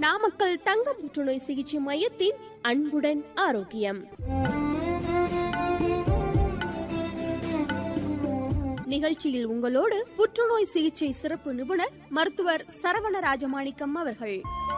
நாமக்கல் தங்க புற்றுநோய் சிகிச்சை மையத்தின் அன்புடன் ஆரோக்கியம் நிகழ்ச்சியில் உங்களோடு புற்றுநோய் சிகிச்சை சிறப்பு நிபுணர் மருத்துவர் சரவண ராஜமாணிக்கம் அவர்கள்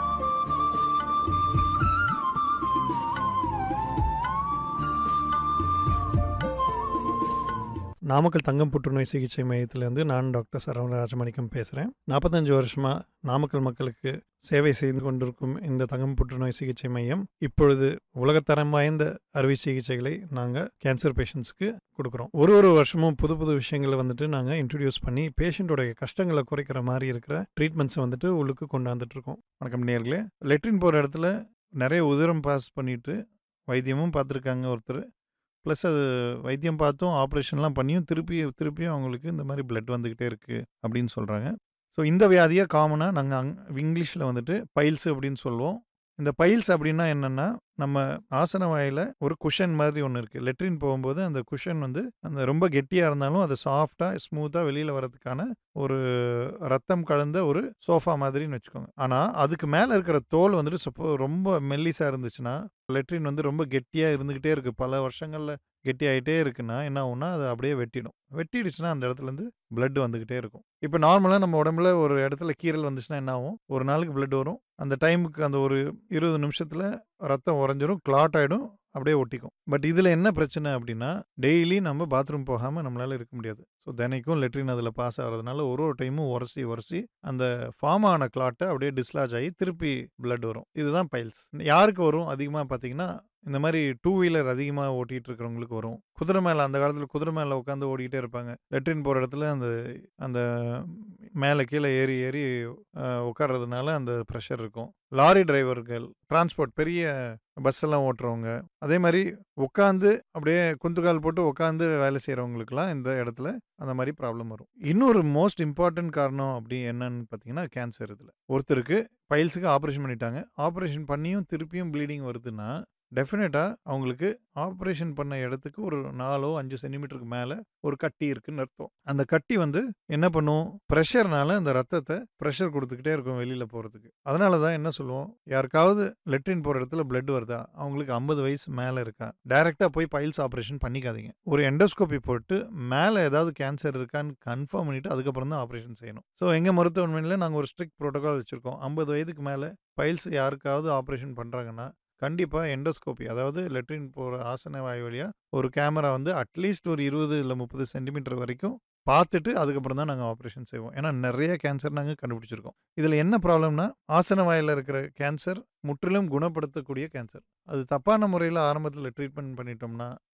நாமக்கல் தங்கம் புற்றுநோய் சிகிச்சை மையத்திலேருந்து நான் டாக்டர் சரவண ராஜமாணிக்கம் பேசுகிறேன் நாற்பத்தஞ்சு வருஷமாக நாமக்கல் மக்களுக்கு சேவை செய்து கொண்டிருக்கும் இந்த தங்கம் புற்றுநோய் சிகிச்சை மையம் இப்பொழுது உலகத்தரம் வாய்ந்த அறுவை சிகிச்சைகளை நாங்கள் கேன்சர் பேஷண்ட்ஸ்க்கு கொடுக்குறோம் ஒரு ஒரு வருஷமும் புது புது விஷயங்களை வந்துட்டு நாங்கள் இன்ட்ரடியூஸ் பண்ணி பேஷண்ட்டோடைய கஷ்டங்களை குறைக்கிற மாதிரி இருக்கிற ட்ரீட்மெண்ட்ஸை வந்துட்டு உள்ளுக்கு கொண்டாந்துட்டு இருக்கோம் வணக்கம் நேர்களே லெட்ரின் போகிற இடத்துல நிறைய உதிரம் பாஸ் பண்ணிட்டு வைத்தியமும் பார்த்துருக்காங்க ஒருத்தர் ப்ளஸ் அது வைத்தியம் பார்த்தும் ஆப்ரேஷன்லாம் பண்ணியும் திருப்பி திருப்பியும் அவங்களுக்கு இந்த மாதிரி பிளட் வந்துக்கிட்டே இருக்குது அப்படின்னு சொல்கிறாங்க ஸோ இந்த வியாதியை காமனாக நாங்கள் அங் இங்கிலீஷில் வந்துட்டு பைல்ஸ் அப்படின்னு சொல்லுவோம் இந்த பைல்ஸ் அப்படின்னா என்னென்னா நம்ம ஆசன வாயில் ஒரு குஷன் மாதிரி ஒன்று இருக்குது லெட்ரின் போகும்போது அந்த குஷன் வந்து அந்த ரொம்ப கெட்டியாக இருந்தாலும் அது சாஃப்டாக ஸ்மூத்தாக வெளியில் வரதுக்கான ஒரு ரத்தம் கலந்த ஒரு சோஃபா மாதிரின்னு வச்சுக்கோங்க ஆனால் அதுக்கு மேலே இருக்கிற தோல் வந்துட்டு சப்போ ரொம்ப மெல்லிஸாக இருந்துச்சுன்னா லெட்ரின் வந்து ரொம்ப கெட்டியாக இருந்துக்கிட்டே இருக்குது பல வருஷங்களில் கெட்டி ஆகிட்டே இருக்குன்னா என்ன ஆகும்னா அது அப்படியே வெட்டிடும் வெட்டிடுச்சுன்னா அந்த இடத்துலேருந்து பிளட் வந்துக்கிட்டே இருக்கும் இப்போ நார்மலாக நம்ம உடம்புல ஒரு இடத்துல கீரல் வந்துச்சுன்னா என்ன ஆகும் ஒரு நாளுக்கு பிளட் வரும் அந்த டைமுக்கு அந்த ஒரு இருபது நிமிஷத்தில் ரத்தம் உறைஞ்சிரும் கிளாட் ஆகிடும் அப்படியே ஒட்டிக்கும் பட் இதில் என்ன பிரச்சனை அப்படின்னா டெய்லி நம்ம பாத்ரூம் போகாமல் நம்மளால் இருக்க முடியாது ஸோ தினைக்கும் லெட்ரின் அதில் பாஸ் ஆகிறதுனால ஒரு ஒரு டைமும் உரசி உரசி அந்த ஃபார்ம் ஆன கிளாட்டை அப்படியே டிஸ்லாஜ் ஆகி திருப்பி பிளட் வரும் இதுதான் பைல்ஸ் யாருக்கு வரும் அதிகமாக பார்த்தீங்கன்னா இந்த மாதிரி டூ வீலர் அதிகமாக ஓட்டிகிட்டு இருக்கிறவங்களுக்கு வரும் குதிரை மேலே அந்த காலத்தில் குதிரை மேலே உட்காந்து ஓடிக்கிட்டே இருப்பாங்க லெட்ரின் போகிற இடத்துல அந்த அந்த மேலே கீழே ஏறி ஏறி உட்கார்றதுனால அந்த ப்ரெஷர் இருக்கும் லாரி டிரைவர்கள் டிரான்ஸ்போர்ட் பெரிய பஸ் எல்லாம் ஓட்டுறவங்க அதே மாதிரி உட்காந்து அப்படியே குந்துகால் போட்டு உட்காந்து வேலை செய்கிறவங்களுக்குலாம் இந்த இடத்துல அந்த மாதிரி ப்ராப்ளம் வரும் இன்னொரு மோஸ்ட் இம்பார்ட்டன்ட் காரணம் அப்படி என்னன்னு பார்த்தீங்கன்னா கேன்சர் இதில் ஒருத்தருக்கு பைல்ஸுக்கு ஆப்ரேஷன் பண்ணிட்டாங்க ஆப்ரேஷன் பண்ணியும் திருப்பியும் ப்ளீடிங் வருதுன்னா டெஃபினட்டாக அவங்களுக்கு ஆப்ரேஷன் பண்ண இடத்துக்கு ஒரு நாலோ அஞ்சு சென்டிமீட்டருக்கு மேலே ஒரு கட்டி இருக்குன்னு அர்த்தம் அந்த கட்டி வந்து என்ன பண்ணும் ப்ரெஷர்னால அந்த ரத்தத்தை ப்ரெஷர் கொடுத்துக்கிட்டே இருக்கும் வெளியில் போகிறதுக்கு அதனால தான் என்ன சொல்லுவோம் யாருக்காவது லெட்ரின் போகிற இடத்துல பிளட் வருதா அவங்களுக்கு ஐம்பது வயசு மேலே இருக்கா டைரெக்டாக போய் பைல்ஸ் ஆப்ரேஷன் பண்ணிக்காதீங்க ஒரு எண்டோஸ்கோப்பி போட்டு மேலே ஏதாவது கேன்சர் இருக்கான்னு கன்ஃபார்ம் பண்ணிவிட்டு அதுக்கப்புறம் தான் ஆப்ரேஷன் செய்யணும் ஸோ எங்கள் மருத்துவமனையில் நாங்கள் ஒரு ஸ்ட்ரிக்ட் ப்ரோட்டோகால் வச்சுருக்கோம் ஐம்பது வயதுக்கு மேலே பைல்ஸ் யாருக்காவது ஆப்ரேஷன் பண்ணுறாங்கன்னா கண்டிப்பாக எண்டோஸ்கோப்பி அதாவது லெட்ரின் போகிற ஆசன வாயு வழியாக ஒரு கேமரா வந்து அட்லீஸ்ட் ஒரு இருபது இல்லை முப்பது சென்டிமீட்டர் வரைக்கும் பார்த்துட்டு அதுக்கப்புறம் தான் நாங்கள் ஆப்ரேஷன் செய்வோம் ஏன்னா நிறைய கேன்சர் நாங்கள் கண்டுபிடிச்சிருக்கோம் இதில் என்ன ப்ராப்ளம்னா ஆசன வாயில் இருக்கிற கேன்சர் முற்றிலும் குணப்படுத்தக்கூடிய கேன்சர் அது தப்பான முறையில் ஆரம்பத்தில் ட்ரீட்மெண்ட் பண்ணிட்டோம்னா